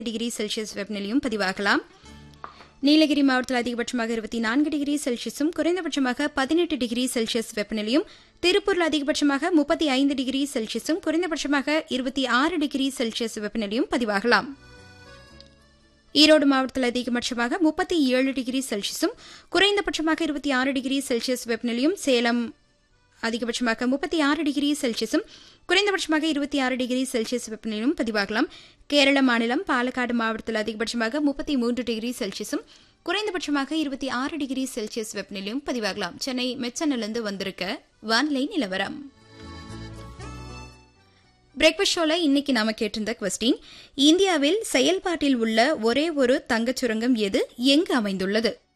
degree Celsius வெப்பநிலையும் பதிவாகலாம் நீலகிரி மாவட்டத்தில் அதிகபட்சமாக இருபத்தி நான்கு டிகிரி செல்சியஸும் குறைந்தபட்சமாக பதினெட்டு டிகிரி செல்சியஸ் வெப்பநிலையும் திருப்பூரில் அதிகபட்சமாக முப்பத்தி ஐந்து டிகிரி செல்சியஸும் குறைந்தபட்சமாக இருபத்தி ஆறு டிகிரி செல்சியஸ் வெப்பநிலையும் பதிவாகலாம் ஈரோடு மாவட்டத்தில் அதிகபட்சமாக முப்பத்தி ஏழு டிகிரி செல்சியஸும் குறைந்தபட்சமாக இருபத்தி ஆறு டிகிரி செல்சியஸ் வெப்பநிலையும் சேலம் அதிகபட்சமாக முப்பத்தி ஆறு டிகிரி செல்சியஸும் குறைந்தபட்சமாக இருபத்தி ஆறு டிகிரி செல்சியஸ் வெப்பநிலையும் பதிவாகலாம் கேரள மாநிலம் பாலக்காடு மாவட்டத்தில் அதிகபட்சமாக முப்பத்தி மூன்று டிகிரி செல்சியஸும் குறைந்தபட்சமாக இருபத்தி ஆறு டிகிரி செல்சியஸ் வெப்பநிலையும் பதிவாகலாம் சென்னை மெச்சனிலிருந்து வந்திருக்க வானிலை நிலவரம் பிரேக்ஃபாஸ்ட் ஷோல இன்னைக்கு நாம கேட்டிருந்த கொஸ்டின் இந்தியாவில் செயல்பாட்டில் உள்ள ஒரே ஒரு தங்கச் சுரங்கம் எது எங்கு அமைந்துள்ளது